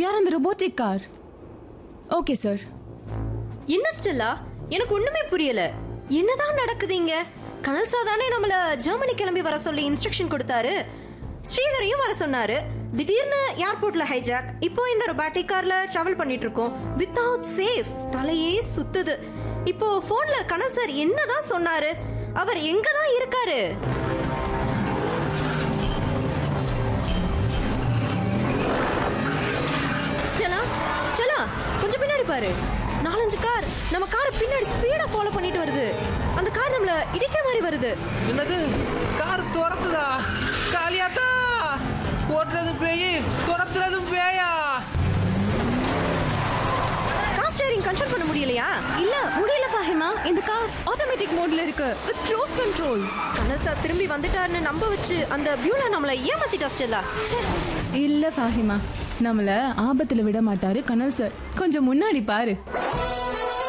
யார் அந்த robotic car okay sir என்ன ஸ்டெல்லா எனக்கு ஒண்ணுமே புரியல என்னதான் நடக்குது இங்க கனல் சாதானே நம்மள ஜெர்மனி கிளம்பி வர சொல்லி இன்ஸ்ட்ரக்ஷன் கொடுத்தாரு ஸ்ரீதரையும் வர சொன்னாரு திடீர்னு ஏர்போர்ட்ல ஹைஜாக் இப்போ இந்த ரொபாட்டிக் கார்ல டிராவல் பண்ணிட்டு இருக்கோம் வித்தவுட் சேஃப் தலையே சுத்துது இப்போ போன்ல கனல் சார் என்னதான் சொன்னாரு அவர் எங்க தான் இருக்காரு ஸ்டெலா ஸ்டெலா கொஞ்சம் பின்னாடி பாரு நாலஞ்சு கார் நம்ம காரை பின்னாடி ஸ்பீடா ஃபாலோ பண்ணிட்டு வருது அந்த கார் நம்மள இடிக்கிற மாதிரி வருது என்னது கார் துரத்துதா காளியாத்தா ஓட்டுறது பேய் துரத்துறதும் பேயா கார் ஸ்டீரிங் கண்ட்ரோல் பண்ண முடியலையா இல்ல முடியல ஃபாஹிமா இந்த கார் ஆட்டோமேட்டிக் மோட்ல இருக்கு with cruise control colonel sir திரும்பி வந்துட்டாருன்னு நம்ப வச்சு அந்த பியூலா நம்மள ஏமாத்திட்டா ஸ்டெல்லா ச்சே இல்ல ஃபாஹிமா நம்மள ஆபத்துல விட மாட்டாரு கனல் சார் கொஞ்சம் முன்னாடி பாரு